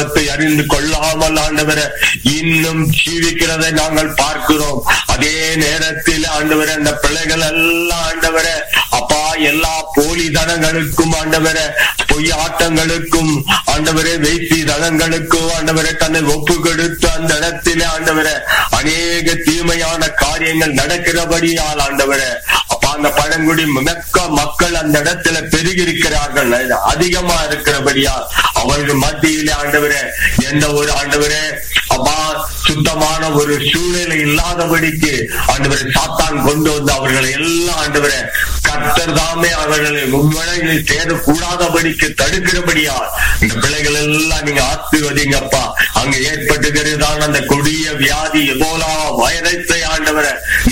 மரணத்தை அறிந்து கொள்ளாமல் ஆண்டவரை இன்னும் ஜீவிக்கிறதை நாங்கள் பார்க்கிறோம் அதே நேரத்தில் ஆண்டவரை அந்த பிள்ளைகள் எல்லாம் ஆண்டவரை அப்பா எல்லா போலிதனங்களுக்கும் ஆண்டவரை பொய் ஆட்டங்களுக்கும் ஆண்டவரே வைத்தி தனங்களுக்கும் ஆண்டவரை தன்னை ஒப்பு கொடுத்து அந்த இடத்திலே ஆண்டவரை அநேக தீமையான காரியங்கள் நடக்கிறபடியால் ஆண்டவரை அப்ப அந்த பழங்குடி மிக்க மக்கள் அந்த இடத்துல பெருகி இருக்கிறார்கள் அதிகமா இருக்கிறபடியால் அவர்கள் மத்தியிலே ஆண்டவரே எந்த ஒரு ஆண்டவரே அப்பா சுத்தமான ஒரு சூழ்நிலை இல்லாதபடிக்கு ஆண்டவரை சாத்தான் கொண்டு வந்து அவர்களை எல்லாம் ஆண்டவரை கர்த்தர் தாமே அவர்களை உண்மையில் சேரக்கூடாதபடிக்கு தடுக்கிறபடியா இந்த பிள்ளைகள் எல்லாம் நீங்க ஆசிர்வதிங்கப்பா அங்க ஏற்பட்டுகிறதான அந்த கொடிய வியாதி எபோலா வைரஸை ஆண்டவரை